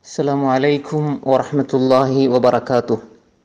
السلام عليكم ورحمة الله وبركاته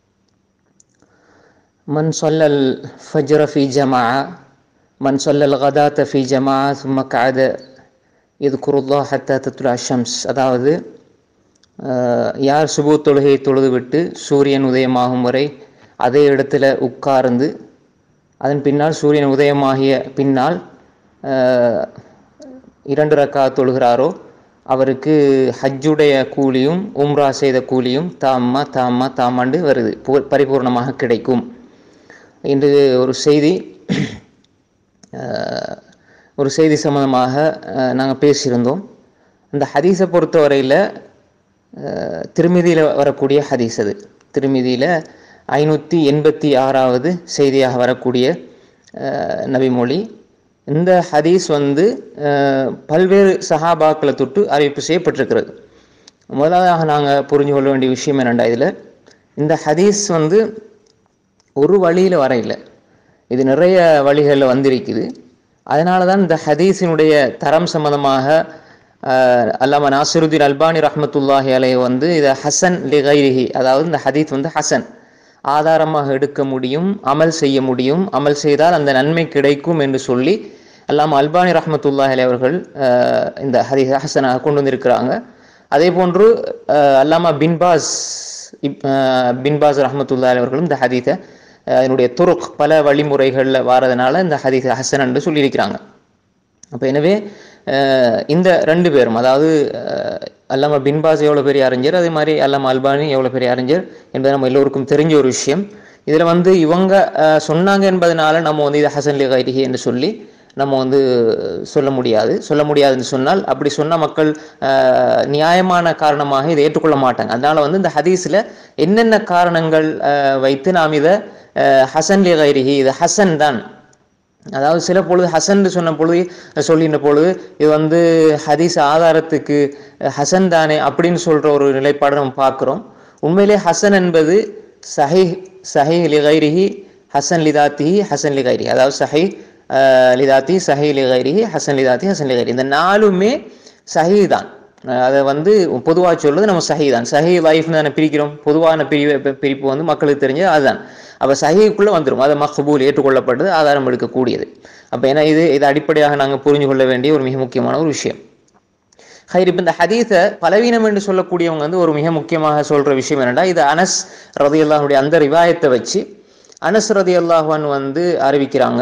من صلى الفجر في جماعة من صلى الغداة في جماعة ثم قعد يذكر الله حتى تطلع الشمس அதாவது அஹ், யார் சுபு தொழுகையை தொழுதுவிட்டு சூரியன் உதயமாகும் வரை அதே இடத்துல உட்கார்ந்து அதன் பின்னால் சூரியன் உதயமாகிய பின்னால் அஹ், இரண்டு ரக்கா தொழுகிறாரோ அவருக்கு ஹஜ்ஜுடைய கூலியும் உம்ரா செய்த கூலியும் தாம்மா தாம்மா தாமாண்டு வருது பு- பரிபூர்ணமாக கிடைக்கும் இன்று ஒரு செய்தி அஹ், ஒரு செய்தி சம்பந்தமாக நாங்கள் பேசியிருந்தோம் இந்த ஹதீஸை பொறுத்தவரையில் திருமிதியில் வரக்கூடிய ஹதீஸ் அது திருமிதியில் ஐநூற்றி எண்பத்தி ஆறாவது செய்தியாக வரக்கூடிய அஹ், நபிமொழி இந்த ஹதீஸ் வந்து அஹ், பல்வேறு சஹாபாக்களை தொட்டு அறிவிப்பு செய்யப்பட்டிருக்கிறது முதலாவதாக நாங்கள் புரிஞ்சு கொள்ள வேண்டிய விஷயம் என்னென்னா இதில் இந்த ஹதீஸ் வந்து ஒரு வழியில் வரையில இது நிறைய வழிகளில் வந்திருக்குது அதனால தான் இந்த ஹதீஸினுடைய தரம் சம்பந்தமாக அஹ், அல்லாம நாசிருதீன் அல்பானி ரஹ்மத்துல்லாஹி அலைஹி வந்து இதை ஹசன் லிகைரிஹி அதாவது இந்த ஹதீஸ் வந்து ஹசன் ஆதாரமாக எடுக்க முடியும் அமல் செய்ய முடியும் அமல் செய்தால் அந்த நன்மை கிடைக்கும் என்று சொல்லி அல்லாம அல்பானி ரஹ்மத்துல்லாஹி அலைஹி அவர்கள் அஹ், இந்த ஹதீஸ் ஹசனாக கொண்டு வந்திருக்கிறாங்க அதே போன்று அஹ், அல்லாமா பின்பாஸ் இப்- அஹ், பின்பாஸ் ரஹ்மத்துல்லாஹி அவர்களும் இந்த ஹதீஸை அஹ், அதனுடைய துருக் பல வழிமுறைகளில் வாரதுனால இந்த ஹதீஸ் ஹசன் என்று சொல்லியிருக்கிறாங்க அப்போ எனவே அஹ், இந்த ரெண்டு பேரும் அதாவது அஹ், அல்லாமா பின்பாஸ் எவ்வளோ பெரிய அறிஞர் அதே மாதிரி அல்லாமா அல்பானி எவ்வளோ பெரிய அறிஞர் என்பது நம்ம எல்லோருக்கும் தெரிஞ்ச ஒரு விஷயம் இதில் வந்து இவங்க அஹ், சொன்னாங்க என்பதனால நம்ம வந்து இதை ஹசன் லி கைரிஹி என்று சொல்லி நம்ம வந்து சொல்ல முடியாது சொல்ல முடியாதுன்னு சொன்னால் அப்படி சொன்ன மக்கள் அஹ், நியாயமான காரணமாக இதை ஏற்றுக்கொள்ள மாட்டாங்க அதனால வந்து இந்த ஹதீஸில் என்னென்ன காரணங்கள் அஹ், வைத்து நாம் இதை அஹ், ஹசன் லி கைரிஹி இது ஹசன் தான் அதாவது சில பொழுது ஹசன் சொன்ன பொழுது சொல்லின பொழுது இது வந்து ஹதீஸ் ஆதாரத்துக்கு அஹ், ஹசன் தானே அப்படின்னு சொல்ற ஒரு நிலைப்பாடு நம்ம பார்க்குறோம் உண்மையிலே ஹசன் என்பது சஹி சஹி லிகைரிஹி ஹசன் லிதாத்திஹி ஹசன் லிகைரி அதாவது சஹி அஹ், லிதாத்தி சஹி லிகைரிஹி ஹசன் லிதாத்தி ஹசன் லிகைரி இந்த நாலுமே சஹி தான் அஹ் அதை வந்து பொதுவாக சொல்றது நம்ம சஹி தான் சஹி லைஃப்னு தானே பிரிக்கிறோம் பொதுவான பிரிவு பிரிப்பு வந்து மக்களுக்கு தெரிஞ்சது அதுதான் அப்போ சஹிக்குள்ளே வந்துடும் அது மஹபூல் ஏற்றுக்கொள்ளப்பட்டது ஆதாரம் எடுக்கக்கூடியது அப்போ ஏன்னா இது இது அடிப்படையாக நாங்கள் புரிஞ்சு கொள்ள வேண்டிய ஒரு மிக முக்கியமான ஒரு விஷயம் ஹைர் இப்போ இந்த ஹதீஸை பலவீனம் என்று சொல்லக்கூடியவங்க வந்து ஒரு மிக முக்கியமாக சொல்ற விஷயம் என்னன்னா இது அனஸ் ரதி அல்லாஹுடைய அந்த ரிவாயத்தை வச்சு அனஸ் ரதி அல்லாஹான் வந்து அறிவிக்கிறாங்க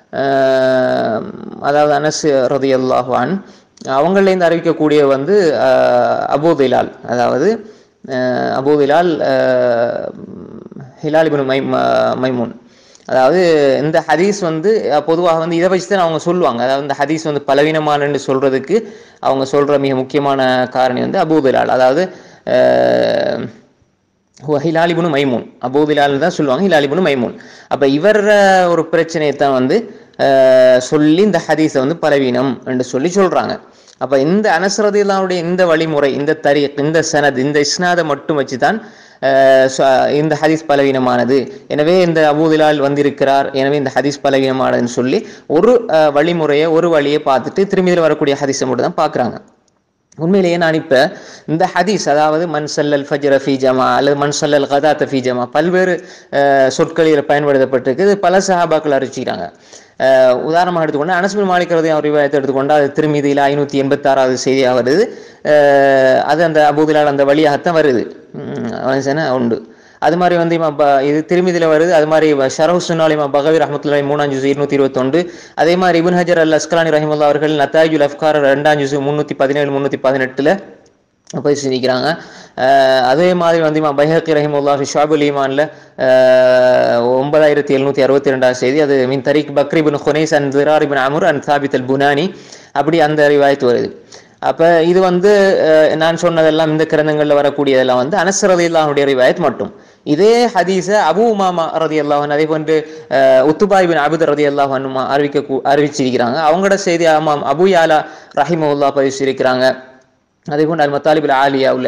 அஹ், அதாவது அனஸ் ரதி அல்லாஹான் அவங்கள்லேருந்து அறிவிக்கக்கூடிய வந்து அஹ், அபூ திலால் அதாவது அஹ், அபூ திலால் அஹ், ஹிலால் இப்னு மை ம- மைமூன் அதாவது இந்த ஹதீஸ் வந்து அஹ், பொதுவாக வந்து இதை வச்சு தான் அவங்க சொல்லுவாங்க அதாவது இந்த ஹதீஸ் வந்து பலவீனமானன்னு சொல்றதுக்கு அவங்க சொல்ற மிக முக்கியமான காரணி வந்து அபூபிலால் அதாவது அஹ், ஹுவ ஹிலாலிபுனு மைமூன் அபூபிலால் தான் சொல்லுவாங்க ஹிலாலிபுனு மைமூன் அப்ப இவர் ஒரு பிரச்சனையை தான் வந்து அஹ், சொல்லி இந்த ஹதீஸை வந்து பலவீனம் என்று சொல்லி சொல்றாங்க அப்ப இந்த அனசரதிலாவுடைய இந்த வழிமுறை இந்த தரீக் இந்த சனத் இந்த இஸ்னாதை மட்டும் வச்சு தான் அஹ், ச- இந்த ஹதீஸ் பலவீனமானது எனவே இந்த அபூதிலால் வந்திருக்கிறார் எனவே இந்த ஹதீஸ் பலவீனமானதுன்னு சொல்லி ஒரு அஹ், வழிமுறையை ஒரு வழியை பார்த்துட்டு திரும்பியில் வரக்கூடிய ஹதீஸை மட்டும் தான் பார்க்குறாங்க உண்மையிலேயே நான் இப்ப இந்த ஹதீஸ் அதாவது மன் சல்லல் ஃபஜ்ர ஃபி ஜமா அல்லது மன் சல்லல் கதாத்த ஃபி ஜமா பல்வேறு அஹ், சொற்களில் பயன்படுத்தப்பட்டிருக்கு இது பல சஹாபாக்கள் அறிவிச்சுக்கிறாங்க அஹ், உதாரணமாக எடுத்துக்கொண்டு அனஸ்பின் மாலிக்கிறது அவர் ரிவாயத்தை எடுத்துக்கொண்டு அது திருமீதியில் ஐநூற்றி எண்பத்தாறாவது செய்தியாக வருது அஹ், அது அந்த அபூதிலால் அந்த வழியாகத்தான் வருது உம், அவன் சொன்ன உண்டு அது மாதிரி வந்து இமாம் ப- இது திருமிதியில் வருது அது மாதிரி ஷரஹு சுன்னால் இமாம் பகவி ரஹமத்துல்லாஹி மூணாம் ஜூஸ் இருநூத்தி இருபத்தொண்டு அதே மாதிரி இபுன் ஹஜர் அல் அஸ்கலானி ரஹிமுல்லா அவர்கள் நத்தாஜுல் அஃப்கார் ரெண்டாம் ஜூஸ் முந்நூற்றி பதினேழு முந்நூற்றி பதினெட்டில் போய் செஞ்சிக்கிறாங்க அஹ் அதே மாதிரி வந்து இமாம் பைஹக்கி ரஹிமுல்லா ஷாபுல் ஈமான்ல ஒன்பதாயிரத்தி எழுநூத்தி அறுபத்தி ரெண்டாம் செய்தி அது மின் தரீக் பக்ரி பின் ஹுனைஸ் அண்ட் திரார் பின் அமுர் அண்ட் சாபித் அல் புனானி அப்படி அந்த ரிவாயத்து வருது அப்ப இது வந்து அஹ், நான் சொன்னதெல்லாம் இந்த கிரந்தங்கள்ல வரக்கூடியதெல்லாம் வந்து அனஸ் ரதியுல்லாஹுடைய ரிவாயத் மட்டும் இதே ஹதீஸ அபு உமாமா ரதி அல்லாஹன் அதே போன்று அஹ், உத்துபாய் பின் அபுத் ரதி அல்லாஹன் அறிவிக்க கூ- அறிவிச்சிருக்கிறாங்க அவங்களோட செய்தி ஆமாம் அபு யாலா ரஹிமவுல்லா பதிவிச்சிருக்கிறாங்க அதே போன்று அல் மத்தாலிபில் ஆலியாவில்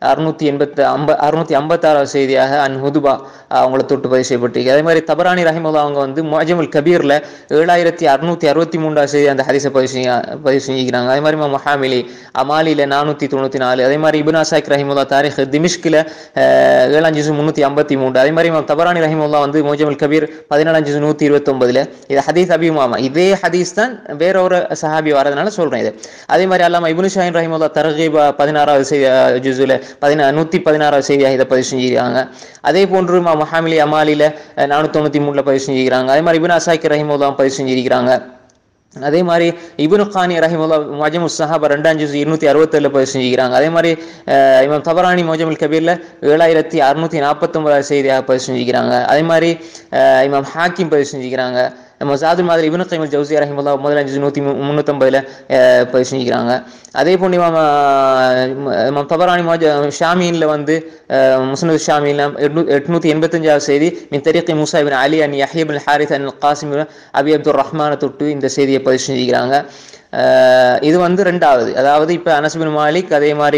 அறுநூத்தி எண்பத்தி ஐம்ப அறுநூத்தி ஐம்பத்தாறாவது செய்தியாக அன் ஹுதுபா அவங்கள தொட்டு பதிவு செய்யப்பட்டிருக்கு அதே மாதிரி தபரானி ரஹிமுல்லா அவங்க வந்து மோஜமுல் கபீர்ல ஏழாயிரத்தி அறுநூத்தி அறுபத்தி மூன்றாவது செய்தி அந்த ஹதீஸை பதிவு செய்ய பதிவு செஞ்சுக்கிறாங்க அதே மாதிரி மொஹாமிலி அமாலில நானூத்தி தொண்ணூத்தி நாலு அதே மாதிரி இபுன் அசாக் ரஹிமுல்லா தாரிக் திமிஷ்கில் ஏழாஞ்சு முன்னூத்தி ஐம்பத்தி மூணு அதே மாதிரி இமாம் தபரானி ரஹிமுல்லா வந்து மோஜமுல் கபீர் பதினாலஞ்சு நூத்தி இருபத்தி ஒன்பதுல இது ஹதீஸ் அபிமாமா இதே ஹதீஸ் தான் வேற ஒரு சஹாபி வரதுனால சொல்றேன் இது அதே மாதிரி அல்லாம இபுனு ஷாஹின் ரஹிமுல்லா தரகீபா பதினாறாவது செய்தி ஜுசுல பதினா நூத்தி பதினாறாவது செய்தியாக இதை பதிவு செஞ்சிருக்காங்க அதே போன்று இமாம் மஹாமிலி அமாலில நானூத்தி தொண்ணூத்தி மூணுல பதிவு செஞ்சிருக்காங்க அதே மாதிரி இபுன் அசாக்கி ரஹிமுல்லா பதிவு செஞ்சிருக்கிறாங்க அதே மாதிரி இபுனு கானி ரஹிமுல்லா மஜமு சஹாபா ரெண்டாம் ஜூஸ் இருநூத்தி அறுபத்தேழுல பதிவு செஞ்சுக்கிறாங்க அதே மாதிரி அஹ், இமாம் தபரானி மோஜமுல் கபீர்ல ஏழாயிரத்தி அறுநூத்தி நாற்பத்தொன்பதாவது செய்தியாக பதிவு செஞ்சுக்கிறாங்க அதே மாதிரி அஹ், இமாம் ஹாக்கிம் பதிவு செஞ்சுக்கிறாங்க நம்ம ஜாதுல் மாதிரி இபுனு கைமல் ஜவுசி ரஹிமுல்லா முதல் அஞ்சு நூற்றி முந்நூற்றம்பதுல பதிவு செஞ்சுக்கிறாங்க அதே போன்று இமாம் அஹ், இமாம் தபரானி மோஜ ஷாமீன்ல வந்து முஸ்னது ஷாமீன்ல எட்நூ எட்நூத்தி எண்பத்தஞ்சாவது செய்தி மின் தரீக்கி மூசா இபின் அலி அன் யஹிபின் ஹாரித் அன் காசிம் அபி அப்துல் ரஹ்மான தொட்டு இந்த செய்தியை பதிவு செஞ்சுக்கிறாங்க அஹ் இது வந்து ரெண்டாவது அதாவது இப்போ அனஸ்பின் மாலிக் அதே மாதிரி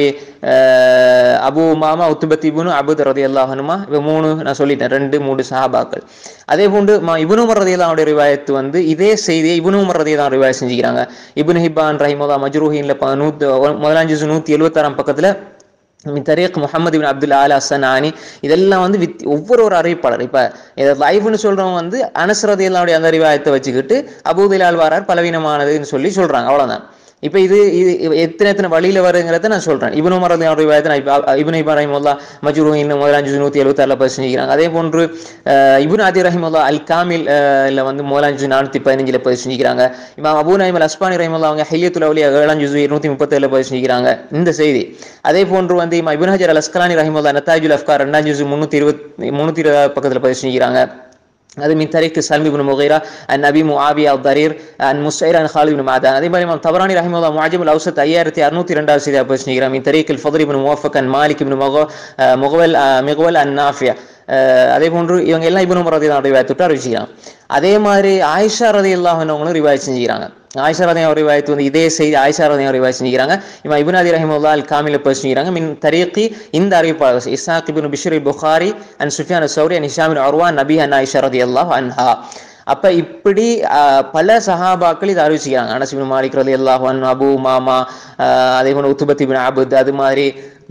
அஹ் அபு மாமா உத்துபத் இபுனு அபுத் ரதி அல்லாஹனுமா இப்போ மூணு நான் சொல்லிட்டேன் ரெண்டு மூணு சஹாபாக்கள் அதே போன்று மா இபுனு உமர் ரதி அல்லாவுடைய ரிவாயத்து வந்து இதே செய்தியை இபுனு உமர் ரதி தான் ரிவாயத் செஞ்சுக்கிறாங்க இபுன் ஹிபான் ரஹிமுல்லா மஜ்ரூஹின்ல ப- நூத்து முதலாம் ஜூஸ் நூற்றி எழுபத்தாறாம் பக்கத்தில் மின் தரீக் முகமது பின் அப்துல் ஆலா சனானி இதெல்லாம் வந்து வித் ஒவ்வொரு ஒரு அறிவிப்பாளர் இப்போ இதை லைஃப்னு சொல்றவங்க வந்து அனஸ்ரதியல்லாவுடைய அந்த அறிவாயத்தை வச்சுக்கிட்டு அபூதிலால் வாரார் பலவீனமானதுன்னு சொல்லி சொல்றாங்க அவ்வளவுதான் இப்போ இது இது இது எத்தனை எத்தனை வழியில வருங்கிறத நான் சொல்றேன் இவனு மரது ரிவாயத்தை நான் இப்போ இபுன் இபான் ரஹிமுல்லா மஜ்ரூ இன்னும் முதலாஞ்சு நூற்றி எழுபத்தாறில் பதிவு செஞ்சுக்கிறாங்க அதே போன்று அஹ், இப்னு ஆதி ரஹிமுல்லா அல் காமில் அஹ், ல வந்து முதலாஞ்சு நானூற்றி பதினஞ்சில் பதிவு செஞ்சுக்கிறாங்க இமாம் அபு நைம் அல் அஸ்பானி ரஹிமுல்லா அவங்க ஹையத்துல் அவுலியா ஏழாஞ்சு இருநூத்தி முப்பத்தேழில் பதிவு செஞ்சுக்கிறாங்க இந்த செய்தி அதே போன்று வந்து இமாம் இப்னு ஹஜர் அல் அஸ்கலானி ரஹிமுல்லா நத்தாஜுல் அஃப்கார் ரெண்டாம் ஜூஸ் முந்நூற்றி இருபத்தி முந்நூற்றி இருபது பக்கத்தில் பதிவு செஞ்சுக்கிறாங்க அது மின் தரிக்கு சல்மி பின் முகைரா அன் நபி முஆபியா தரீர் அன் முஸ்ஐர் அன் ஹாலித் பின் மாதான் அதே மாதிரி இமாம் தபரானி ரஹிமுல்லா முஆஜிபுல் அவுசத் ஐயாயிரத்தி அறுநூத்தி ரெண்டாவது செய்தியாக பதிவு செஞ்சுக்கிறாங்க மின் தரீக்கில் ஃபதரி பின் முவஃபக் அன் மாலிக் பின் முகோ முகவல் மிகவல் அன் நாஃபியா அஹ் அதே போன்று இவங்க எல்லாம் இபுனு ரதி தான் ரிவாயத் விட்டு அறிவிச்சுக்கிறாங்க அதே மாதிரி ஆயிஷா ரதி அல்லாஹ்னவங்களும் ரிவாயத் செஞ்சுக்கிறாங்க ஆயிஷா ரதி அவர் ரிவாயத் வந்து இதே செய்தி ஆயிஷா ரதி அவர் ரிவாயத் செஞ்சுக்கிறாங்க இவன் இபுன் அதி ரஹிமுல்லா அல் காமில பதிவு செஞ்சுக்கிறாங்க மின் தரீக்கி இந்த அறிவிப்பாளர் இஸ்ஹாக் இப்னு பிஷ்ர் புகாரி அன் சுஃபியான் சௌரி அன் ஹிஷாமின் அர்வா நபி அன் ஆயிஷா ரதி அல்லாஹ் அன்ஹா அப்ப இப்படி அஹ், பல சஹாபாக்கள் இதை அறிவிச்சுக்கிறாங்க அனசிபின் மாலிக் ரதி அல்லாஹ் அன் அபு மாமா அஹ், அதே போல உத்துபத்தி பின் அபுத் அது மாதிரி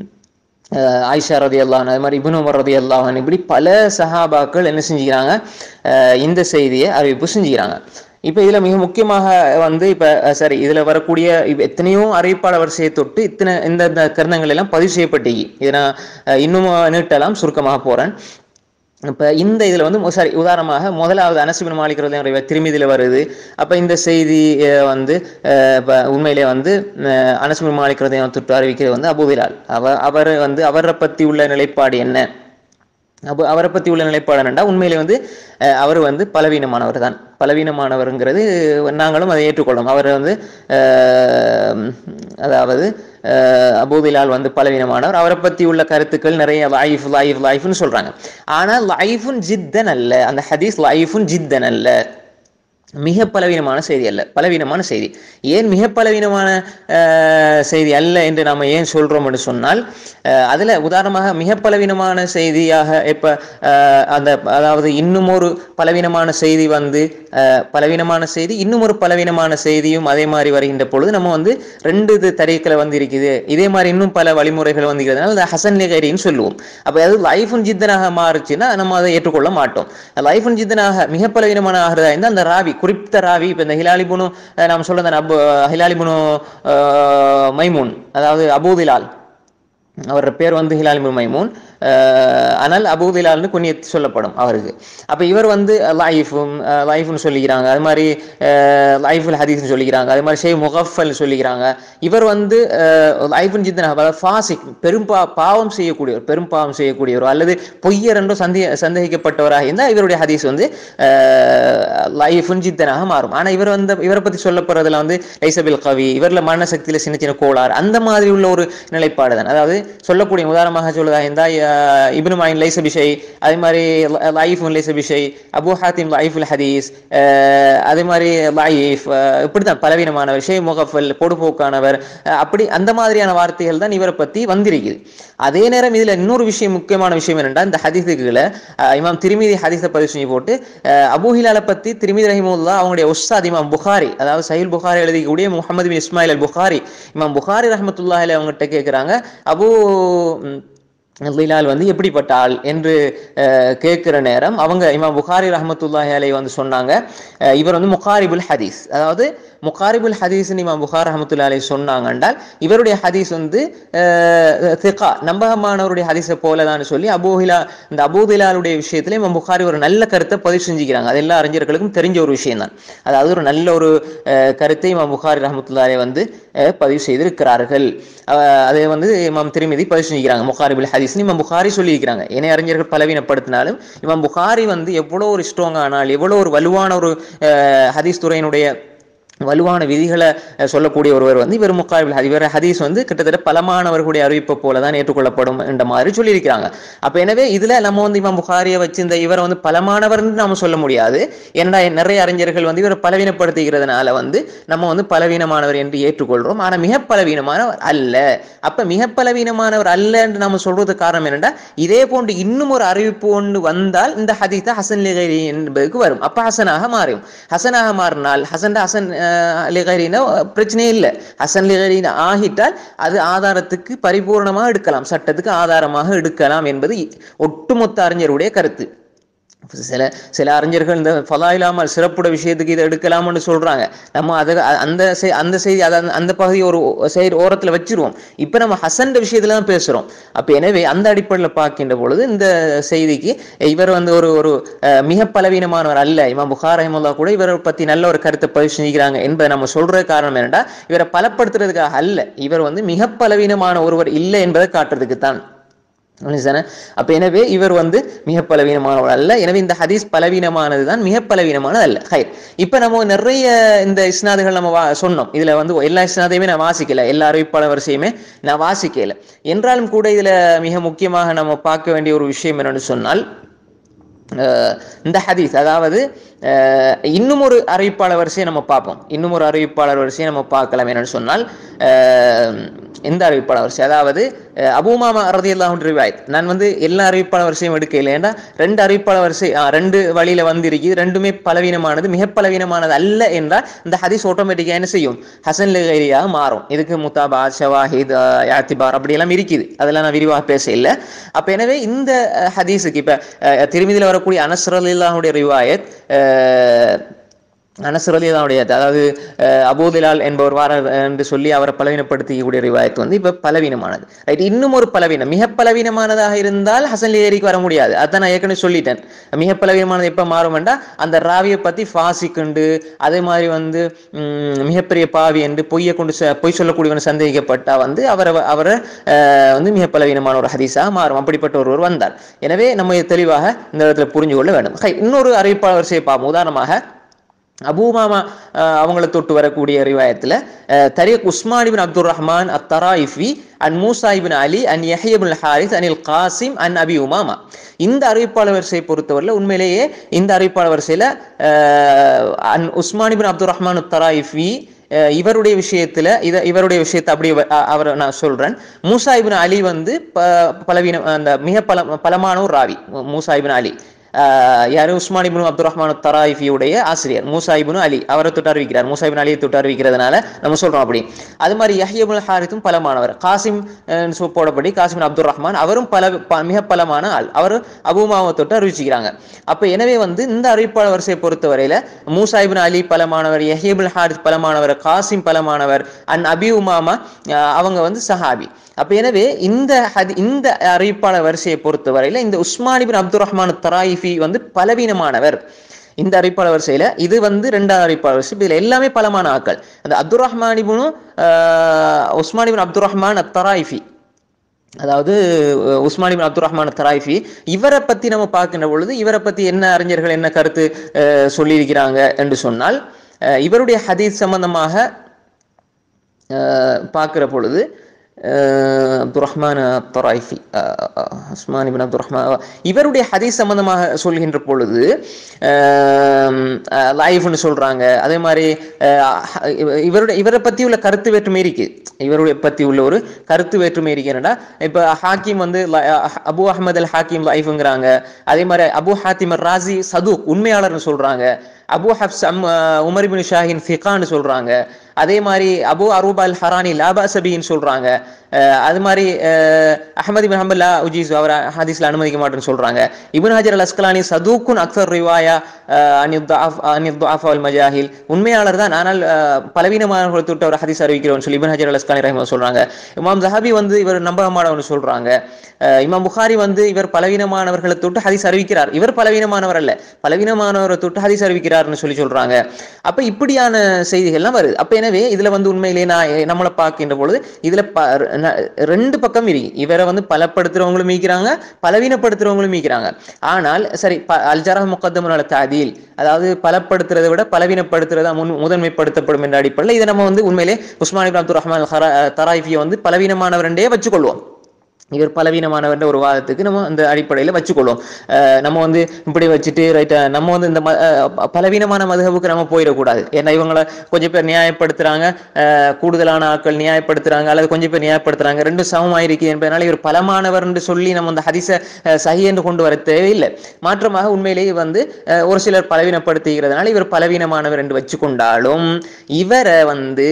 அஹ் ஆயிஷா ரதி அல்லாஹன் அது மாதிரி இப்னு உமர் ரதி அல்லாஹன் இப்படி பல சஹாபாக்கள் என்ன செஞ்சுக்கிறாங்க அஹ் இந்த செய்தியை அறிவிப்பு செஞ்சுக்கிறாங்க இப்போ இதுல மிக முக்கியமாக வந்து இப்ப அஹ் சரி இதுல வரக்கூடிய இப்ப எத்தனையோ அறிவிப்பாளர் வரிசையை தொட்டு இத்தனை இந்த இந்த கருணங்கள் எல்லாம் பதிவு செய்யப்பட்டீங்க இதை நான் அஹ் இன்னும் நீட்டலாம் சுருக்கமாக போறேன் இப்ப இந்த இதுல வந்து சாரி உதாரணமாக முதலாவது அனசுபின் மாளிகிறது திருமதியில வருது அப்ப இந்த செய்தி அஹ், வந்து அஹ், இப்ப உண்மையிலே வந்து அஹ், அனசுபின் மாளிகிறதை தொட்டு அறிவிக்கிறது வந்து அபுபிலால் அவர் அவர் வந்து அவரை பத்தி உள்ள நிலைப்பாடு என்ன அப்போ அவரை பத்தி உள்ள நிலைப்பாடு என்னண்டா உண்மையிலே வந்து அஹ், அவர் வந்து பலவீனமானவர் தான் பலவீனமானவருங்கிறது நாங்களும் அதை ஏற்றுக்கொள்ளும் அவர் வந்து அஹ், அதாவது அஹ், அபூபிலால் வந்து பலவீனமானவர் அவரை பத்தி உள்ள கருத்துக்கள் நிறைய லைஃப் லைஃப் லைஃப்னு சொல்றாங்க ஆனா லைஃபுன் ஜித்தன் அல்ல அந்த ஹதீஸ் லைஃபுன் ஜித்தன் அல்ல மிக பலவீனமான செய்தி அல்ல பலவீனமான செய்தி ஏன் மிக பலவீனமான அஹ், செய்தி அல்ல என்று நாம ஏன் சொல்றோம் என்று சொன்னால் அஹ், அதுல உதாரணமாக மிக பலவீனமான செய்தியாக இப்ப அஹ், அந்த அதாவது இன்னும் ஒரு பலவீனமான செய்தி வந்து அஹ், பலவீனமான செய்தி இன்னும் ஒரு பலவீனமான செய்தியும் அதே மாதிரி வருகின்ற பொழுது நம்ம வந்து ரெண்டு இது தரீக்கில் வந்து இருக்குது இதே மாதிரி இன்னும் பல வழிமுறைகள் வந்து இருக்கிறதுனால அதை ஹசன் நிகரின்னு சொல்லுவோம் அப்போ அது லைஃபுன் ஜித்தனாக மாறுச்சுன்னா நம்ம அதை ஏற்றுக்கொள்ள மாட்டோம் லைஃபுன் ஜித்தனாக மிக பலவீனமான ஆகிறதா இருந்தால் அந்த ராவி குறிப்பிட்ட ராவி இப்போ இந்த ஹிலாலிபுனு அஹ், நாம் சொல்ற அந்த அபு ஹிலாலிபுனு அஹ், மைமூன் அதாவது அபூதிலால் அவர் பேர் வந்து ஹிலால் இப்னு மைமூன் அஹ், ஆனால் அபூதிலால்னு குனியத் சொல்லப்படும் அவருக்கு அப்ப இவர் வந்து லைஃபும் லைஃப்னு சொல்லிக்கிறாங்க அது மாதிரி லைஃபுல் ஹதீஸ்னு சொல்லிக்கிறாங்க அது மாதிரி ஷேய் முகஃபல் சொல்லிக்கிறாங்க இவர் வந்து லைஃபுன் ஜித்தன் அதாவது ஃபாசிக் பெரும் பா பாவம் செய்யக்கூடியவர் பெரும் பாவம் செய்யக்கூடியவர் அல்லது பொய்யர் என்றோ சந்தே சந்தேகிக்கப்பட்டவராக இருந்தால் இவருடைய ஹதீஸ் வந்து லைஃபுன் ஜித்தனாக மாறும் ஆனா இவர் வந்து இவரை பத்தி சொல்லப்படுறதுல வந்து லைசபில் கவி இவர்ல மரண சக்தியில சின்ன சின்ன கோளாறு அந்த மாதிரி உள்ள ஒரு நிலைப்பாடு தான் அதாவது சொல்லக்கூடிய உதாரணமாக சொல்லுதா இருந்தா அஹ், இப்னு மாயின் லைச பிஷை அதே மாதிரி லைஃப் லைச பிஷை அபு ஹாத்திம் லைஃபுல் ஹதீஸ் அஹ், அதே மாதிரி லைஃப் இப்படிதான் பலவீனமானவர் ஷே முகஃபல் பொடுபோக்கானவர் அஹ், அப்படி அந்த மாதிரியான வார்த்தைகள் தான் இவரை பத்தி வந்திருக்குது அதே நேரம் இதுல இன்னொரு விஷயம் முக்கியமான விஷயம் என்னன்னா இந்த ஹதீஸுகளை இமாம் திருமிதி ஹதீஸை பதிவு செஞ்சு போட்டு அஹ், அபூ ஹிலாலை பத்தி திருமிதி ரஹிமுல்லா அவங்களுடைய உஸ்தாத் இமாம் புகாரி அதாவது சஹீல் புகாரி எழுதிக்கூடிய முகமது பின் இஸ்மாயில் அல் புகாரி இமாம் புகாரி ரஹமத்துல்லாஹி அலைஹி அவங்ககிட்ட கேட்குறாங்க அபூ ம், லிலால் வந்து எப்படிப்பட்ட ஆள் என்று அஹ், கேட்கிற நேரம் அவங்க இமாம் புகாரி ரஹமத்துல்லாஹி அலை வந்து சொன்னாங்க அஹ், இவர் வந்து முகாரிபுல் ஹதீஸ் அதாவது முகாரிபுல் ஹதீஸ் இமாம் புகார் ரஹமத்துல்லா அலை சொன்னாங்க என்றால் இவருடைய ஹதீஸ் வந்து அஹ், திகா நம்பகமானவருடைய ஹதீஸை போலதான்னு சொல்லி அபூஹிலா இந்த அபூதிலாலுடைய விஷயத்துல இமாம் புகாரி ஒரு நல்ல கருத்தை பதிவு செஞ்சுக்கிறாங்க அது எல்லா அறிஞர்களுக்கும் தெரிஞ்ச ஒரு விஷயம் தான் அதாவது ஒரு நல்ல ஒரு அஹ், கருத்தை இமாம் புகாரி ரஹமத்துல்லா அலை வந்து அஹ், பதிவு செய்திருக்கிறார்கள் அஹ், அதை வந்து இமாம் திருமதி பதிவு செஞ்சுக்கிறாங்க முகாரிபுல் ஹதீஸ் இமாம் புகாரி சொல்லியிருக்கிறாங்க ஏனைய அறிஞர்கள் பலவீனப்படுத்தினாலும் இமாம் புகாரி வந்து எவ்வளோ ஒரு ஸ்ட்ராங் ஆனால் எவ்வளோ ஒரு வலுவான ஒரு அஹ், ஹதீஸ் துறையினுடைய வலுவான விதிகளை அஹ், சொல்லக்கூடிய ஒருவர் வந்து இவர் முக்காபில் இவர் ஹதீஸ் வந்து கிட்டத்தட்ட பலமானவர்களுடைய அறிவிப்பை போல தான் ஏற்றுக்கொள்ளப்படும் என்ற மாதிரி சொல்லியிருக்கிறாங்க அப்ப எனவே இதுல நம்ம வந்து இமாம் புகாரியை வச்சு இந்த இவரை வந்து பலமானவர்னு நாம சொல்ல முடியாது ஏன்னா நிறைய அறிஞர்கள் வந்து இவரை பலவீனப்படுத்துகிறதுனால வந்து நம்ம வந்து பலவீனமானவர் என்று ஏற்றுக்கொள்றோம் ஆனா மிக பலவீனமானவர் அல்ல அப்ப மிக பலவீனமானவர் அல்ல என்று நம்ம சொல்றது காரணம் என்னன்னா இதே போன்று இன்னும் ஒரு அறிவிப்பு ஒன்று வந்தால் இந்த ஹதீஸா ஹசன் லிகைரி என்பதுக்கு வரும் அப்ப ஹசனாக மாறும் ஹசனாக மாறினால் ஹசன் ஹசன் அஹ், லிகைரினா பிரச்சனையே இல்லை ஹசன் லிகைரின் ஆகிட்டால் அது ஆதாரத்துக்கு பரிபூர்ணமாக எடுக்கலாம் சட்டத்துக்கு ஆதாரமாக எடுக்கலாம் என்பது ஒட்டுமொத்த அறிஞருடைய கருத்து சில சில அறிஞர்கள் இந்த ஃபலாயிலாமல் சிறப்புட விஷயத்துக்கு இதை எடுக்கலாம்னு சொல்றாங்க நம்ம அதை அந்த செய்- அந்த செய்தி அதை அந்த- அந்த பகுதியை ஒரு சைடு ஓரத்துல வச்சிருவோம் இப்போ நம்ம ஹசன் விஷயத்துல தான் பேசுறோம் அப்ப எனவே அந்த அடிப்படையில் பார்க்கின்ற பொழுது இந்த செய்திக்கு இவர் வந்து ஒரு ஒரு அஹ், மிக பலவீனமானவர் அல்ல இமாம் புகார் ரஹிமுல்லா கூட இவரை பத்தி நல்ல ஒரு கருத்தை பதிவு செஞ்சுக்கிறாங்க என்பதை நம்ம சொல்ற காரணம் என்னடா இவரை பலப்படுத்துறதுக்காக அல்ல இவர் வந்து மிக பலவீனமான ஒருவர் இல்லை என்பதை காட்டுறதுக்கு தான் புரியுதுதானே? அப்ப எனவே இவர் வந்து மிக பலவீனமானவர் அல்ல எனவே இந்த ஹதீஸ் பலவீனமானது தான் மிக பலவீனமானது அல்ல ஹைர் இப்ப நம்ம நிறைய இந்த இஸ்னாதுகள் நம்ம வா- சொன்னோம் இதுல வந்து எல்லா இஸ்னாதையுமே நான் வாசிக்கல எல்லா அறிவிப்பாளர் வரிசையுமே நான் வாசிக்கல என்றாலும் கூட இதுல மிக முக்கியமாக நம்ம பார்க்க வேண்டிய ஒரு விஷயம் என்னன்னு சொன்னால் அஹ் இந்த ஹதீஸ் அதாவது அஹ் இன்னும் ஒரு அறிவிப்பாளர் வரிசையை நம்ம பார்ப்போம் இன்னும் ஒரு அறிவிப்பாளர் வரிசையை நம்ம பார்க்கலாம் என்னன்னு சொன்னால் அஹ் இந்த அறிவிப்பாளர் வரிசை அதாவது அஹ் அபூமாமா ரதி அல்லாஹும் ரிவாயத் நான் வந்து எல்லா அறிவிப்பாளர் வரிசையும் எடுக்கல ஏன்னா ரெண்டு அறிவிப்பாளர் வரிசை ஆ, ரெண்டு வழியில வந்திருக்கு ரெண்டுமே பலவீனமானது மிக பலவீனமானது அல்ல என்றால் இந்த ஹதீஸ் ஆட்டோமேட்டிக்காக என்ன செய்யும் ஹசன் லிகைரியாக மாறும் இதுக்கு முத்தாபா ஷவாஹித் அஹ், யாத்திபார் அப்படி எல்லாம் இருக்குது அதெல்லாம் நான் விரிவாக பேச இல்லை அப்ப எனவே இந்த அஹ், ஹதீஸுக்கு இப்ப அஹ், திருமதியில் வரக்கூடிய அனஸ்ர் அலில்லாஹுடைய ரிவாயத் அஹ், அனசர் அலி அல்லாஹ்வுடைய அதாவது அஹ், அபூதிலால் என்பவர் வார என்று சொல்லி அவரை பலவீனப்படுத்திக்கூடிய ரிவாயத் வந்து இப்ப பலவீனமானது ரைட் இன்னும் ஒரு பலவீனம் மிக பலவீனமானதாக இருந்தால் ஹசன் லியரிக்கு வர முடியாது அதான் நான் ஏற்கனவே சொல்லிட்டேன் மிக பலவீனமானது எப்ப மாறும்டா அந்த ராவியை பத்தி ஃபாசிக்குண்டு அதே மாதிரி வந்து ம், மிகப்பெரிய பாவி என்று பொய்யை கொண்டு ச- பொய் சொல்லக்கூடியவன் சந்தேகிக்கப்பட்டா வந்து அவரை அவரை அஹ், வந்து மிக பலவீனமான ஒரு ஹதீஸாக மாறும் அப்படிப்பட்ட ஒருவர் வந்தார் எனவே நம்ம இதை தெளிவாக இந்த இடத்துல புரிஞ்சு கொள்ள வேண்டும் ஹை, இன்னொரு அறிவிப்பாளர் வரிசையை பார்ப்போம் உதாரணமாக அபூமாமா அஹ், அவங்களை தொட்டு வரக்கூடிய ரிவாயத்தில் தரீக் Uthman ibn Abdul Rahman at Taraifi அன் மூசா இபின் அலி அன் யஹியபுல் ஹாரிஸ் அனில் காசிம் அன் அபி உமாமா இந்த அறிவிப்பாளர் வரிசையை பொறுத்தவரையில் உண்மையிலேயே இந்த அறிவிப்பாளர் வரிசையில் அன் Uthman ibn Abdul Rahman at Taraifi அஹ் இவருடைய விஷயத்துல இத இவருடைய விஷயத்தை அப்படி அவரை நான் சொல்றேன் மூசா இபின் அலி வந்து ப- பலவீனம் அந்த மிக பல பலமான ஒரு ராவி மூசா இபின் அலி ஆஹ் யாரு உஸ்மான் இப்னு அப்துல் ரஹ்மான் தராயிஃபியுடைய ஆசிரியர் மூசா இப்னு அலி அவரை தொட்டு அறிவிக்கிறார் மூசா இப்னு அலியை தொட்டு அறிவிக்கிறதுனால நம்ம சொல்றோம் அப்படி அது மாதிரி யஹ்யபுல் ஹாரித்தும் பலமானவர் காசிம் அஹ், சு- போடப்படி காசிம் இப்னு அப்துல் ரஹ்மான் அவரும் பல ப- மிக பலமான ஆள் அவர் அபூமாவை தொட்டு அறிவிச்சுக்கிறாங்க அப்ப எனவே வந்து இந்த அறிவிப்பாளர் வரிசையை பொறுத்தவரையில மூசா இப்னு அலி பலமானவர் யஹ்யபுல் ஹாரித் பலமானவர் காசிம் பலமானவர் அன் அபி உமாமா அஹ், அவங்க வந்து சஹாபி அப்ப எனவே இந்த ஹதி- இந்த அறிவிப்பாளர் வரிசையை பொறுத்தவரையில இந்த Uthman ibn Abdul Rahman Taraifi வந்து பலவீனமானவர் இந்த அறிவிப்பாளர் வரிசையில இது வந்து ரெண்டாவது அறிவிப்பாளர் வரிசை இதுல எல்லாமே பலமான ஆட்கள் அந்த அப்துல் ரஹ்மான் இப்னு ஆஹ், Uthman ibn Abdul Rahman Taraifi அதாவது அஹ், Uthman ibn Abdul Rahman Taraifi இவரை பத்தி நம்ம பார்க்கின்ற பொழுது இவரை பத்தி என்ன அறிஞர்கள் என்ன கருத்து அஹ், சொல்லியிருக்கிறாங்க என்று சொன்னால் அஹ், இவருடைய ஹதீஸ் சம்பந்தமாக அஹ், பார்க்கிற பொழுது அஹ், Abdul Rahman Taraifi Uthman ibn Abdul Rahman இவருடைய ஹதீஸ் சம்பந்தமாக சொல்கின்ற பொழுது லைஃப்னு சொல்றாங்க அதே மாதிரி அஹ், இவருடைய இவரை பத்தி உள்ள கருத்து வேற்றுமை இருக்கு இவருடைய பத்தி உள்ள ஒரு கருத்து வேற்றுமை இருக்கு என்னடா இப்ப ஹாக்கிம் வந்து ல- அபு அஹ்மத் அல் ஹாக்கிம் லைஃப்ங்கிறாங்க அதே மாதிரி அபு ஹாத்திம் அர் ராசி சதுக் உண்மையாளர்னு சொல்றாங்க அபு ஹப்ஸ் அம் உமர் பின் ஷாஹின் ஃபிகான்னு சொல்றாங்க அதே மாதிரி அபு அரூப் அல் ஹரானி லாபா சபின்னு சொல்றாங்க அஹ் அது மாதிரி அஹ், அஹ்மது பின் ஹம்பல்லா உஜீஸ் அவர் ஹதீஸ்ல அனுமதிக்க மாட்டேன்னு சொல்றாங்க இப்னு ஹஜர் அல் அஸ்கலானி சதூக்குன் அக்சர் ரிவாயா அனித் அல் மஜாஹில் உண்மையாளர் தான் ஆனால் அஹ், பலவீனமானவர்களை தொட்டு அவர் ஹதீஸ் அறிவிக்கிறோம்னு சொல்லி இப்னு ஹஜர் அல் அஸ்கலானி ரஹ்மத் சொல்றாங்க இமாம் ஜஹாபி வந்து இவர் நம்ப மாட்டவன்னு சொல்றாங்க அஹ், இமாம் புகாரி வந்து இவர் பலவீனமானவர்களை தொட்டு ஹதீஸ் அறிவிக்கிறார் இவர் பலவீனமானவர் அல்ல பலவீனமானவரை தொட்டு ஹதீஸ் அறிவிக்கிறார்னு சொல்லி சொல்றாங்க அப்ப இப்படியான செய்திகள்லாம் வருது அப்ப எனவே இதுல வந்து உண்மையிலேயே நான் நம்மளை பார்க்கின்ற பொழுது இதுல ப- ந- ரெண்டு பக்கம் இருக்கு இவரை வந்து பலப்படுத்துறவங்களும் மீக்கிறாங்க பலவீனப்படுத்துறவங்களும் மீக்கிறாங்க ஆனால் சரி ப- அல் ஜரஹ் முகத்தமுன் அல தாதீல் அதாவது பலப்படுத்துறதை விட பலவீனப்படுத்துறதா முன் முதன்மைப்படுத்தப்படும் என்ற அடிப்படையில் இதை நம்ம வந்து உண்மையிலே உஸ்மான் இப்னு அப்துல் ரஹ்மான் தராய்ஃபியை வந்து பலவீனமானவரண்டே வச்சுக்கொள்வோம் இவர் பலவீனமானவர்ன்ற ஒரு வாதத்துக்கு நம்ம அந்த அடிப்படையில் வச்சுக்கொள்வோம் அஹ் நம்ம வந்து இப்படி வச்சுட்டு ரைட்டா நம்ம வந்து இந்த ம- அஹ் ப- பலவீனமான மதுகவுக்கு நம்ம போயிடக்கூடாது ஏன்னா இவங்களை கொஞ்சம் பேர் நியாயப்படுத்துறாங்க அஹ் கூடுதலான ஆட்கள் நியாயப்படுத்துறாங்க அல்லது கொஞ்சம் பேர் நியாயப்படுத்துறாங்க ரெண்டும் சமமாயிருக்கு என்பதனால இவர் பலமானவர் என்று சொல்லி நம்ம அந்த ஹதிச சஹி என்று கொண்டு வர தேவையில்லை மாற்றமாக உண்மையிலேயே வந்து அஹ் ஒரு சிலர் பலவீனப்படுத்துகிறதுனால இவர் பலவீனமானவர் என்று வச்சுக்கொண்டாலும் இவரை வந்து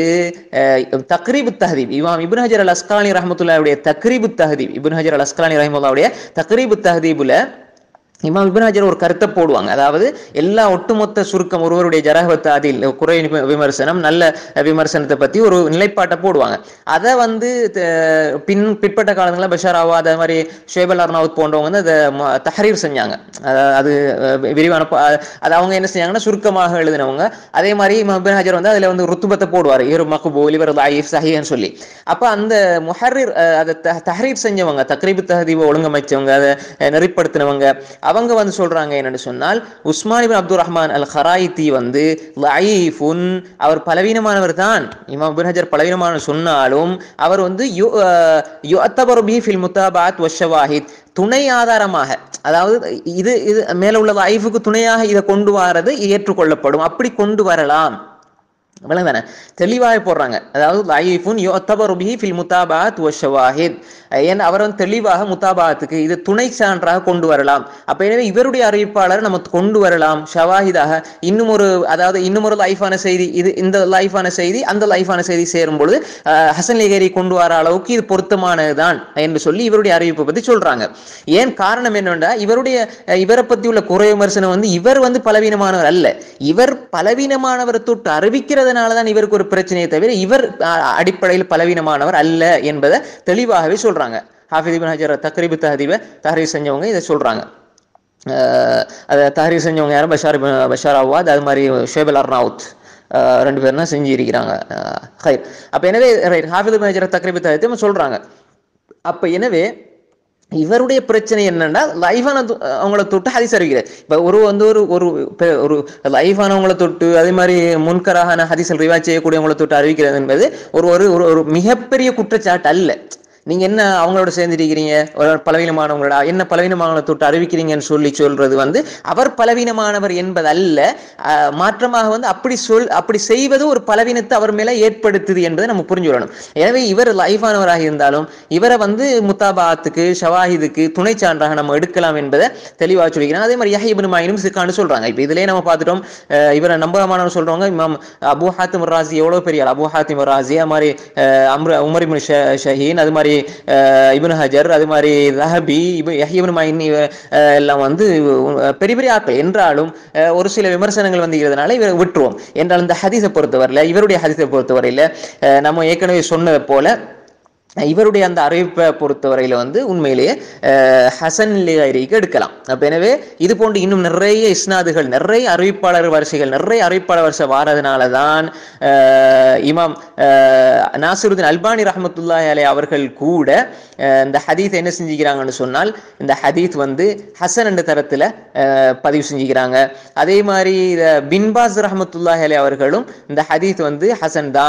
தக்ரீபு தஹதீப் இமாம் இப்னு ஹஜர் அல் அஸ்காலி ரஹமத்துல்லாவுடைய தக்ரீபு தஹதீப் இப்னு ஹஜர் அல் அஸ்கலானி ரஹிமுல்லாவுடைய தக்ரீபு தஹதீபுல இமாம் இப்னு ஹஜர் ஒரு கருத்தை போடுவாங்க அதாவது எல்லா ஒட்டுமொத்த சுருக்கம் ஒருவருடைய ஜரஹவத் அதில் குறை வி- விமர்சனம் நல்ல விமர்சனத்தை பத்தி ஒரு நிலைப்பாட்டை போடுவாங்க அதை வந்து த- பின் பிற்பட்ட காலங்களில் பஷார் அவாத் அது மாதிரி ஷேபல் அர்னாவுத் போன்றவங்க வந்து அதை ம- தஹரீர் செஞ்சாங்க அத- அது அஹ், விரிவான ப- அது அவங்க என்ன செஞ்சாங்கன்னா சுருக்கமாக எழுதினவங்க அதே மாதிரி இமாம் இப்னு ஹஜர் வந்து அதுல வந்து ருத்துபத்தை போடுவார் இவர் மக்பூல் இவர் லாயிஃப் சஹின்னு சொல்லி அப்ப அந்த முஹர்ரிர் அஹ், அதை த- தஹரீர் செஞ்சவங்க தக்ரீபு தஹதீபை ஒழுங்கமைச்சவங்க அதை அஹ், நெறிப்படுத்தினவங்க அவங்க வந்து சொல்றாங்க என்னன்னு சொன்னால் உஸ்மான் இப்னு அப்துல் ரஹ்மான் அல் ஹராயித்தி வந்து லைஃபுன் அவர் பலவீனமானவர் தான் இமாம் இப்னு ஹஜர் பலவீனமான சொன்னாலும் அவர் வந்து யு- அஹ், யுஅத்தபரு பிஹி ஃபில் முத்தாபாத் வஷவாஹித் துணை ஆதாரமாக அதாவது இது இது மேல உள்ள லைஃபுக்கு துணையாக இதை கொண்டு வரது ஏற்றுக்கொள்ளப்படும் அப்படி கொண்டு வரலாம் விளங்குதானே தெளிவாக போடுறாங்க அதாவது லைஃபுன் யுத்தபரு பிஹி ஃபில் முத்தாபாத் வ ஷவாஹித் ஏன்னா அவர் வந்து தெளிவாக முத்தாபாத்துக்கு இது துணை சான்றாக கொண்டு வரலாம் அப்ப எனவே இவருடைய அறிவிப்பாளர் நம்ம கொண்டு வரலாம் ஷவாஹிதாக இன்னும் ஒரு அதாவது இன்னும் ஒரு லைஃபான செய்தி இது இந்த லைஃபான செய்தி அந்த லைஃபான செய்தி சேரும் பொழுது அஹ், ஹசன் லிகேரி கொண்டு வர அளவுக்கு இது பொருத்தமானதுதான் என்று சொல்லி இவருடைய அறிவிப்பை பத்தி சொல்றாங்க ஏன் காரணம் என்னன்னா இவருடைய அஹ், இவரை பத்தி உள்ள குறை விமர்சனம் வந்து இவர் வந்து பலவீனமானவர் அல்ல இவர் பலவீனமானவரை தொட்டு அறிவிக்கிறதுனால தான் இவருக்கு ஒரு பிரச்சனையை தவிர இவர் அஹ், அடிப்படையில் பலவீனமானவர் அல்ல என்பதை தெளிவாகவே சொல்றாங்க ஹாஃபித் இப்னு ஹஜர் தக்ரீபு தஹதீபை தஹரீர் செஞ்சவங்க இதை சொல்றாங்க அஹ், அதை தஹரீர் செஞ்சவங்க யாரும் பஷார் இப்னு- பஷார் அவாத் அது மாதிரி ஷேபல் அர்னாவுத் அஹ், ரெண்டு பேரும் தான் செஞ்சு இருக்கிறாங்க ஹைர் அப்ப எனவே ரைட் ஹாஃபித் இப்னு ஹஜர் தக்ரீபு தஹதீப் சொல்றாங்க அப்ப எனவே இவருடைய பிரச்சனை என்னன்னா லைஃபான அவங்கள தொட்டு ஹதீஸ் அறிவிக்கிறார் இப்ப ஒரு வந்து ஒரு ஒரு பெ- ஒரு லைஃபானவங்களை தொட்டு அதே மாதிரி முன்கரான ஹதீஸல் ரிவாஜ் செய்யக்கூடியவங்களை தொட்டு அறிவிக்கிறது என்பது ஒரு ஒரு ஒரு ஒரு மிகப்பெரிய குற்றச்சாட்டு அல்ல நீங்க என்ன அவங்களோட சேர்ந்துருக்கிறீங்க ஒரு பலவீனமானவங்களோட என்ன பலவீனமானவங்களை தொட்டு அறிவிக்கிறீங்கன்னு சொல்லி சொல்றது வந்து அவர் பலவீனமானவர் என்பது அல்ல அஹ், மாற்றமாக வந்து அப்படி சொல் அப்படி செய்வது ஒரு பலவீனத்தை அவர் மேல ஏற்படுத்துது என்பதை நம்ம புரிஞ்சுக்கணும் எனவே இவர் லைஃபானவராக இருந்தாலும் இவரை வந்து முத்தாபாத்துக்கு ஷவாஹிதுக்கு துணை சான்றாக நம்ம எடுக்கலாம் என்பதை தெளிவாக சொல்லிக்கிறேன் அதே மாதிரி யஹிபின் மாயினும் சிக்கான்னு சொல்றாங்க இப்போ இதுலயே நம்ம பார்த்துட்டோம் அஹ், இவரை நம்பகமானவர் சொல்றவங்க இமாம் அபு ஹாத்திம் ராசி எவ்வளவு பெரிய ஆள் அபு ஹாத்திம் ராசி அது மாதிரி அஹ், அம்ரு உமர் இப்னு ஷ- ஷஹீன் அது மாதிரி அஹ், இப்னு ஹஜர் அது மாதிரி ரஹபி இப- யஹ்யா மாயின் இவ- அஹ், எல்லாம் வந்து அஹ், பெரிய பெரிய ஆட்கள் என்றாலும் அஹ், ஒரு சில விமர்சனங்கள் வந்துகிறதுனால இவரை விட்டுருவோம் என்றால் இந்த ஹதீஸை பொறுத்தவரையில இவருடைய ஹதீஸை பொறுத்தவரையில அஹ், நம்ம ஏற்கனவே சொன்னது போல இவருடைய அந்த அறிவிப்பை பொறுத்தவரையில வந்து உண்மையிலேயே அஹ், ஹசன் லிகைரிக்கு எடுக்கலாம் அப்ப எனவே இது போன்று இன்னும் நிறைய இஸ்னாதுகள் நிறைய அறிவிப்பாளர் வரிசைகள் நிறைய அறிவிப்பாளர் வரிசை வாரதுனால தான் அஹ், இமாம் அஹ், நாசிருதீன் அல்பானி ரஹமத்துல்லாஹி அலை அவர்கள் கூட அஹ், இந்த ஹதீத் என்ன செஞ்சுக்கிறாங்கன்னு சொன்னால் இந்த ஹதீத் வந்து ஹசன் என்ற தரத்துல அஹ், பதிவு செஞ்சுக்கிறாங்க அதே மாதிரி இத பின்பாஸ் ரஹமத்துல்லாஹி அலை அவர்களும் இந்த ஹதீத் வந்து ஹசன் தான்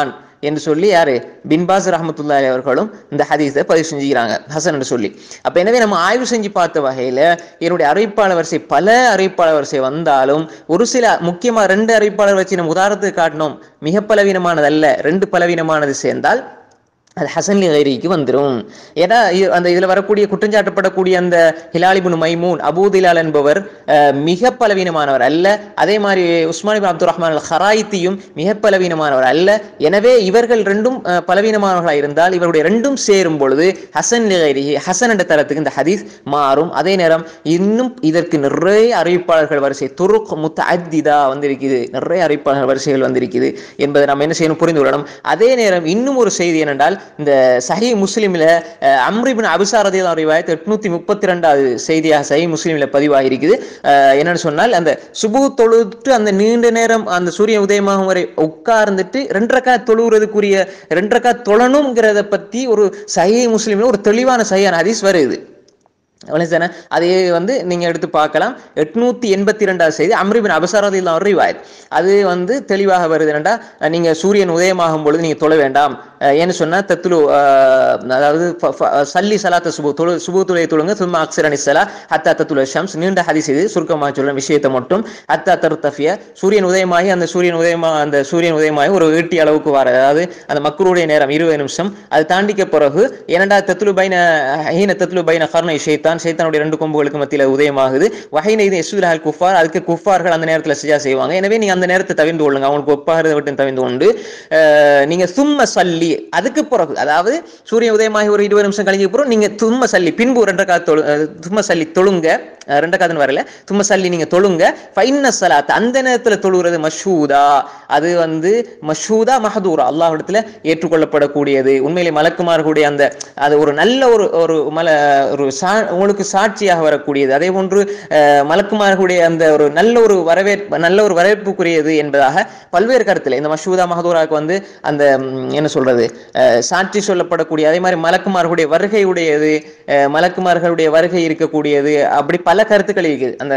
என்று சொல்லி யாரு பின்பாஸ் ரஹமத்துல்லாஹி அவர்களும் இந்த ஹதீஸை பதிவு செஞ்சுக்கிறாங்க ஹசன் என்று சொல்லி அப்ப எனவே நம்ம ஆய்வு செஞ்சு பார்த்த வகையில என்னுடைய அறிவிப்பாளர் வரிசை பல அறிவிப்பாளர் வரிசை வந்தாலும் ஒரு சில முக்கியமா ரெண்டு அறிவிப்பாளர் வச்சு நம்ம உதாரணத்துக்கு காட்டணும் மிக பலவீனமானது அல்ல ரெண்டு பலவீனமானது சேர்ந்தால் அது ஹசன்லி கைரிக்கு வந்துடும் ஏன்னா இ- அந்த இதுல வரக்கூடிய குற்றஞ்சாட்டப்படக்கூடிய அந்த ஹிலாலிபுன் மைமூன் அபூதிலால் என்பவர் அஹ், மிக பலவீனமானவர் அல்ல அதே மாதிரி உஸ்மான் இப்னு அப்துல் ரஹ்மான் அல் ஹராயித்தியும் மிக பலவீனமானவர் அல்ல எனவே இவர்கள் ரெண்டும் அஹ், பலவீனமானவர்களாக இருந்தால் இவருடைய ரெண்டும் சேரும் பொழுது ஹசன் கைரி ஹசன் என்ற தரத்துக்கு இந்த ஹதீஸ் மாறும் அதே நேரம் இன்னும் இதற்கு நிறைய அறிவிப்பாளர்கள் வரிசை துருக் முத்தஅத்திதா வந்திருக்குது நிறைய அறிவிப்பாளர்கள் வரிசைகள் வந்திருக்குது என்பதை நம்ம என்ன செய்யணும் புரிந்து கொள்ளணும் அதே நேரம் இன்னும் ஒரு செய்தி என்னென்றால் இந்த சஹி முஸ்லிம்ல அஹ், அம்ரிபின் அபிசாரதி ரிவாயத் எட்நூத்தி முப்பத்தி ரெண்டாவது செய்தியாக சஹி முஸ்லிம்ல பதிவாகிருக்குது அஹ், என்னன்னு சொன்னால் அந்த சுபு தொழுட்டு அந்த நீண்ட நேரம் அந்த சூரியன் உதயமாகும் வரை உட்கார்ந்துட்டு ரெண்டரைக்கா தொழுகிறதுக்குரிய ரெண்டரைக்கா தொழணுங்கிறத பத்தி ஒரு சஹி முஸ்லிம்ல ஒரு தெளிவான சஹியான ஹதீஸ் வருது விளைச்சன அதே வந்து நீங்க எடுத்து பார்க்கலாம் எட்நூத்தி எண்பத்தி ரெண்டாவது செய்தி அம்ரிபின் அபசாரதில் ரிவாயத் அது வந்து தெளிவாக வருது என்னடா நீங்க சூரியன் உதயமாகும் பொழுது நீங்க தொழ வேண்டாம் அஹ் ஏன்னு சொன்னா தத்துலு அஹ், அதாவது ஃப- ஃப- சல்லி சலாத்த சுபு தொழு சுபு துளையை தொழுங்க சும்மா அக்சரணி சலா ஹத்தா தத்துல ஷம்ஸ் நீண்ட ஹதீஸ் இது சுருக்கமாக சொல்ற விஷயத்தை மட்டும் ஹத்தா தருத்தஃபிய சூரியன் உதயமாகி அந்த சூரியன் உதயமா அந்த சூரியன் உதயமாகி ஒரு ஈட்டி அளவுக்கு வர அதாவது அந்த மக்களுடைய நேரம் இருபது நிமிஷம் அது தாண்டிக்க பிறகு ஏனண்டா தத்துலு பைன ஹீன தத்துலு பைன கர்ணை ஷைத்தான் ஷைத்தானுடைய ரெண்டு கொம்புகளுக்கு மத்தியில உதயமாகுது வகைன இது எஸ்வில் குஃபார் அதுக்கு குஃபார்கள் அந்த நேரத்துல சஜா செய்வாங்க எனவே நீங்க அந்த நேரத்தை தவிர்ந்து கொள்ளுங்க அவங்களுக்கு ஒப்பாகிறத விட்டு தவிர்ந்து கொண்டு அஹ், நீங்க சும்ம சல்லி அதுக்கு பிறகு அதாவது சூரியன் உதயமாகி ஒரு இருபது நிமிஷம் கழிஞ்ச பிறகு நீங்க தும்ம சல்லி பின்பு ரெண்டரை காத்து தொழு அஹ், தும்ம சல்லி தொழுங்க அஹ், ரெண்டரை காத்துன்னு வரல தும்ம சல்லி நீங்க தொழுங்க ஃபைன்ன சலாத் அந்த நேரத்துல தொழுகிறது மஷூதா அது வந்து மஷூதா மஹதூரா அல்லாஹ்விடத்துல ஏற்றுக்கொள்ளப்படக்கூடியது உண்மையிலே மலக்குமார்களுடைய அந்த அது ஒரு நல்ல ஒரு ஒரு மல ஒரு சா உங்களுக்கு சாட்சியாக வரக்கூடியது அதே போன்று அஹ், மலக்குமார்களுடைய அந்த ஒரு நல்ல ஒரு வரவேற்பு நல்ல ஒரு வரவேற்புக்குரியது என்பதாக பல்வேறு கருத்துல இந்த மஷூதா மஹதூராக்கு வந்து அந்த ம், என்ன சொல்றது அஹ், சாட்சி சொல்லப்படக்கூடிய அதே மாதிரி மலக்குமார்களுடைய வருகையுடையது அஹ், மலக்குமார்களுடைய வருகை இருக்கக்கூடியது அப்படி பல கருத்துக்கள் இருக்குது அந்த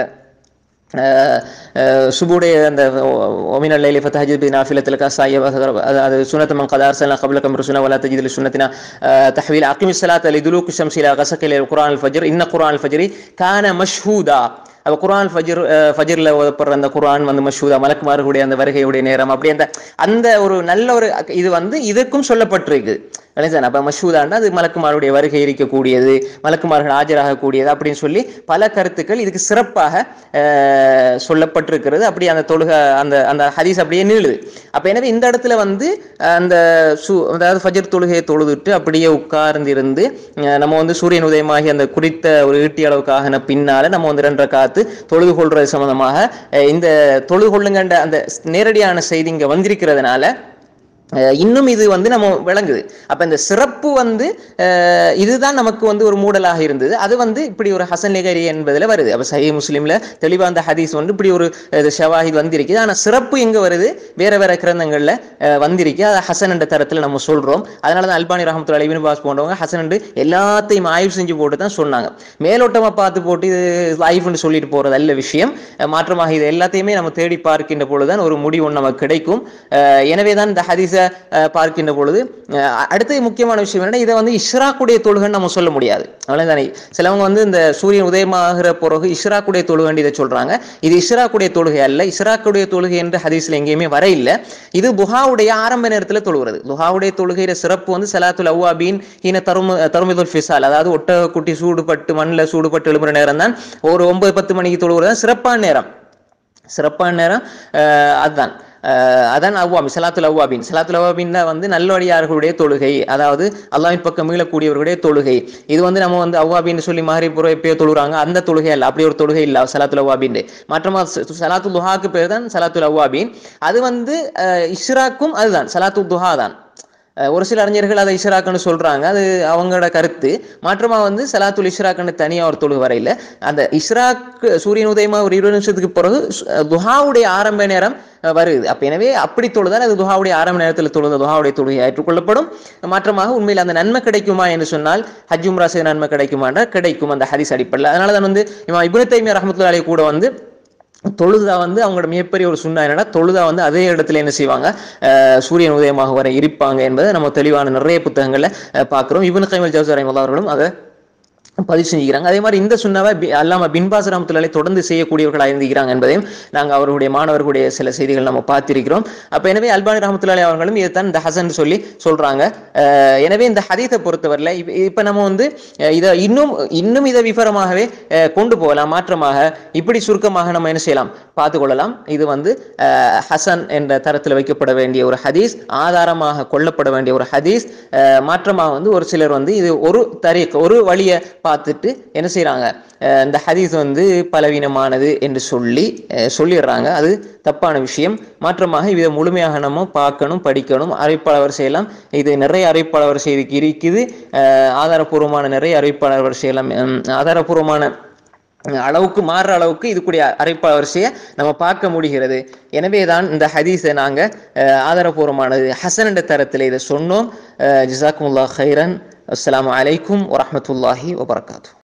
அஹ், அஹ், சுபுடைய அந்த ஒமினல் லைலி ஃபத்தஹஜத் பி நாஃபிலத்தில் காசாய அது சுனத் மன் கத் அர்சல்னா கப்லகம் ருசுனா வலா தஜித் லி சுன்னத்தினா தஹ்வீல் அகிமி ஸலாத் லிதுலூக் ஷம்ஸி இலா கஸக குர்ஆன் அல் ஃபஜ்ர் இன்ன குர்ஆன் அல் ஃபஜ்ரி கான மஷ்ஹூதா அப்போ குர்ஆன் ஃபஜ்ர் அஹ், ஃபஜ்ர்ல ஓதப்படுற அந்த குர்ஆன் வந்து மஷூதா மலக்குமார்களுடைய அந்த வருகையுடைய நேரம் அப்படி அந்த அந்த ஒரு நல்ல ஒரு இது வந்து இதற்கும் சொல்லப்பட்டிருக்கு நினைச்சேன் அப்ப மஷூதாண்டா அது மலக்குமாருடைய வருகை இருக்கக்கூடியது மலக்குமார்கள் ஆஜராகக்கூடியது அப்படின்னு சொல்லி பல கருத்துக்கள் இதுக்கு சிறப்பாக அஹ், சொல்லப்பட்டிருக்கிறது அப்படி அந்த தொழுக அந்த அந்த ஹதீஸ் அப்படியே நீளுது அப்ப எனவே இந்த இடத்துல வந்து அந்த சு அதாவது ஃபஜர் தொழுகையை தொழுதுட்டு அப்படியே உட்கார்ந்து இருந்து அஹ், நம்ம வந்து சூரியன் உதயமாகி அந்த குறித்த ஒரு ஈட்டி அளவுக்காக பின்னால நம்ம வந்து ரெண்டரை காத்து தொழுது கொள்றது சம்பந்தமாக அஹ், இந்த தொழுது கொள்ளுங்கன்ற அந்த நேரடியான செய்தி இங்க வந்திருக்கிறதுனால அஹ் இன்னும் இது வந்து நம்ம விளங்குது அப்ப இந்த சிறப்பு வந்து அஹ் இதுதான் நமக்கு வந்து ஒரு மூடலாக இருந்தது அது வந்து இப்படி ஒரு ஹசன் லிகரி என்பதுல வருது அப்ப சஹி முஸ்லிம்ல தெளிவா அந்த ஹதீஸ் வந்து இப்படி ஒரு அஹ், ஷவாஹித் வந்திருக்குது ஆனா சிறப்பு எங்க வருது வேற வேற கிரந்தங்கள்ல அஹ், வந்திருக்கு அது ஹசன் என்ற தரத்துல நம்ம சொல்றோம் அதனாலதான் அல்பானி ரஹமத்துல அலிபின் பாஸ் போன்றவங்க ஹசன் என்று எல்லாத்தையும் ஆய்வு செஞ்சு போட்டு தான் சொன்னாங்க மேலோட்டமா பார்த்து போட்டு இது லைஃப்னு சொல்லிட்டு போறது அல்ல விஷயம் அஹ், மாற்றமாக இது எல்லாத்தையுமே நம்ம தேடி பார்க்கின்ற பொழுதுதான் ஒரு முடிவு ஒன்று நமக்கு கிடைக்கும் அஹ், எனவே தான் இந்த ஹதீஸை அஹ், பார்க்கின்ற பொழுது அஹ், அடுத்த முக்கியமான விஷயம் என்னன்னா இதை வந்து இஷ்ராக்குடைய தொழுகைன்னு நம்ம சொல்ல முடியாது அவ்வளவுதானே சிலவங்க வந்து இந்த சூரியன் உதயமாகிற பிறகு இஷ்ராக்குடைய தொழுகைன்னு இதை சொல்றாங்க இது இஷ்ராக்குடைய தொழுகை அல்ல இஷ்ராக்குடைய தொழுகை என்று ஹதீஸ்ல எங்கேயுமே வர இல்லை இது துஹாவுடைய ஆரம்ப நேரத்துல தொழுகிறது துஹாவுடைய தொழுகையில சிறப்பு வந்து சலாத்துல் அவ்வாபீன் ஹீன தரும தருமிதுல் ஃபிசால் அதாவது ஒட்டக குட்டி சூடுபட்டு மண்ணில் சூடுபட்டு எழுப்புற நேரம் தான் ஒரு ஒன்பது பத்து மணிக்கு தொழுகிறது தான் சிறப்பான நேரம் சிறப்பான நேரம் அஹ், அதுதான் அஹ், அதான் அவ்வாபி சலாத்துல் அவ்வாபின் சலாத்துல் அவ்வாபின்னா வந்து நல்லடியார்களுடைய தொழுகை அதாவது அல்லாஹ்வின் பக்கம் மீளக்கூடியவர்களுடைய தொழுகை இது வந்து நம்ம வந்து அவ்வாபின்னு சொல்லி மாறி புற எப்பயோ தொழுகிறாங்க அந்த தொழுகை அல்ல அப்படி ஒரு தொழுகை இல்ல சலாத்துல் அவ்வாபின் மாற்றமா ச- சலாத்துல் துஹாக்கு பேர் தான் சலாத்துல் அவ்வாபின் அது வந்து அஹ், இஷ்ராக்கும் அதுதான் சலாத்து துஹா தான் அஹ் ஒரு சில அறிஞர்கள் அதை இஷ்ராக்குன்னு சொல்றாங்க அது அவங்களோட கருத்து மாற்றமா வந்து சலாத்துல் இஷ்ராக்குன்னு தனியா ஒரு தொழுகு வரையில அந்த இஷ்ராக் சூரியன் உதயமா ஒரு இருபது நிமிஷத்துக்கு பிறகு சு- அஹ் துஹாவுடைய ஆரம்ப நேரம் அஹ் வருது அப்ப எனவே அப்படி தொழுதால் அது துஹாவுடைய ஆரம்ப நேரத்தில் தொழுத துஹாவுடைய தொழுகை ஏற்றுக்கொள்ளப்படும் மாற்றமாக உண்மையில் அந்த நன்மை கிடைக்குமா என்று சொன்னால் ஹஜ் உம்ரா செய்த நன்மை கிடைக்குமான்றா கிடைக்கும் அந்த ஹதீஸ் அடிப்படையில் அதனால தான் வந்து இவன் இப்னு தைமியா ரஹ்மத்துல்லாஹி அலைஹி கூட வந்து தொழுதா வந்து அவங்களோட மிகப்பெரிய ஒரு சுண்ணா என்னன்னா தொழுதா வந்து அதே இடத்துல என்ன செய்வாங்க அஹ் சூரியன் உதயமாக வர இருப்பாங்க என்பதை நம்ம தெளிவான நிறைய புத்தகங்கள்ல அஹ் பார்க்கிறோம் இவனு கைமல் ஜவுசர் அவர்களும் அதை பதிவு செஞ்சுக்கிறாங்க அதே மாதிரி இந்த சுண்ணாவை பி- அல்லாம பின்பாஸ் ரஹமத்துல்லாஹி தொடர்ந்து செய்யக்கூடியவர்களாக இருந்திருக்கிறாங்க என்பதையும் நாங்க அவர்களுடைய மாணவர்களுடைய சில செய்திகள் நம்ம பார்த்திருக்கிறோம் அப்ப எனவே அல்பானி ரஹமத்துல்லாஹி அவர்களும் இதைத்தான் இந்த ஹசன் சொல்லி சொல்றாங்க அஹ் எனவே இந்த ஹதீஸை பொறுத்தவரையில இப்ப இப்ப நம்ம வந்து அஹ் இதை இன்னும் இன்னும் இதை விவரமாகவே அஹ் கொண்டு போகலாம் மாற்றமாக இப்படி சுருக்கமாக நம்ம என்ன செய்யலாம் பார்த்து கொள்ளலாம் இது வந்து அஹ், ஹசன் என்ற தரத்தில் வைக்கப்பட வேண்டிய ஒரு ஹதீஸ் ஆதாரமாக கொள்ளப்பட வேண்டிய ஒரு ஹதீஸ் அஹ், மாற்றமாக வந்து ஒரு சிலர் வந்து இது ஒரு தரீக் ஒரு வழியை பார்த்துட்டு என்ன செய்றாங்க அஹ், இந்த ஹதீஸ் வந்து பலவீனமானது என்று சொல்லி அஹ், சொல்லிடுறாங்க அது தப்பான விஷயம் மாற்றமாக இதை முழுமையாக நம்ம பார்க்கணும் படிக்கணும் அறிவிப்பாளர் செய்யலாம் இது நிறைய அறிவிப்பாளர் செய்திக்கு இருக்குது அஹ், ஆதாரபூர்வமான நிறைய அறிவிப்பாளர் செய்யலாம் உம், ஆதாரபூர்வமான அளவுக்கு மாறுற அளவுக்கு இது கூடிய அரைப்ப வரிசையை நம்ம பார்க்க முடிகிறது எனவே தான் இந்த ஹதீஸை நாங்கள் ஆதாரபூர்வமானது ஹசன் என்ற தரத்தில் இதை சொன்னோம் ஜிசாக்குமுல்லா ஹைரன் அஸ்ஸலாமு அலைக்கும் வரஹ்மத்துல்லாஹி வபரகாத்து